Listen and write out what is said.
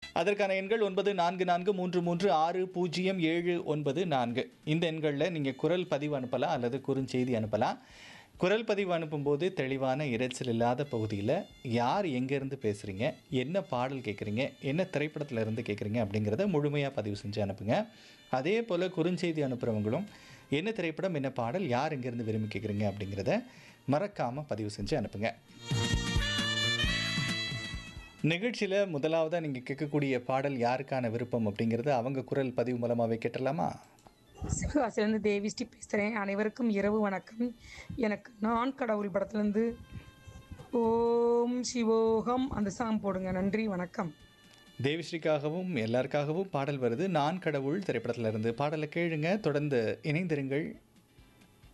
அதற்கான எண்கள் ஒன்பது நான்கு நான்கு மூன்று மூன்று ஆறு பூஜ்ஜியம் ஏழு ஒன்பது நான்கு இந்த எண்களில் நீங்கள் குரல் பதிவு அனுப்பலாம் அல்லது குறுஞ்செய்தி அனுப்பலாம் குரல் பதிவு அனுப்பும்போது தெளிவான இரைச்சல் இல்லாத பகுதியில் யார் எங்கேருந்து பேசுகிறீங்க என்ன பாடல் கேட்குறீங்க என்ன திரைப்படத்தில் இருந்து கேட்குறீங்க அப்படிங்கிறத முழுமையாக பதிவு செஞ்சு அனுப்புங்க அதே போல் குறுஞ்செய்தி அனுப்புகிறவங்களும் என்ன திரைப்படம் என்ன பாடல் யார் எங்கேருந்து விரும்பி கேட்குறீங்க அப்படிங்கிறத மறக்காமல் பதிவு செஞ்சு அனுப்புங்க நிகழ்ச்சியில் முதலாவதாக நீங்கள் கேட்கக்கூடிய பாடல் யாருக்கான விருப்பம் அப்படிங்கிறது அவங்க குரல் பதிவு மூலமாகவே கேட்டலாமா சிவகாசிலேருந்து தேவிஸ்ரீ பேசுகிறேன் அனைவருக்கும் இரவு வணக்கம் எனக்கு நான் கடவுள் படத்துலேருந்து ஓம் சிவோகம் அந்த சாங் போடுங்க நன்றி வணக்கம் தேவிஸ்ரீக்காகவும் எல்லாருக்காகவும் பாடல் வருது நான் கடவுள் திரைப்படத்தில் இருந்து பாடலை கேளுங்க தொடர்ந்து இணைந்திருங்கள்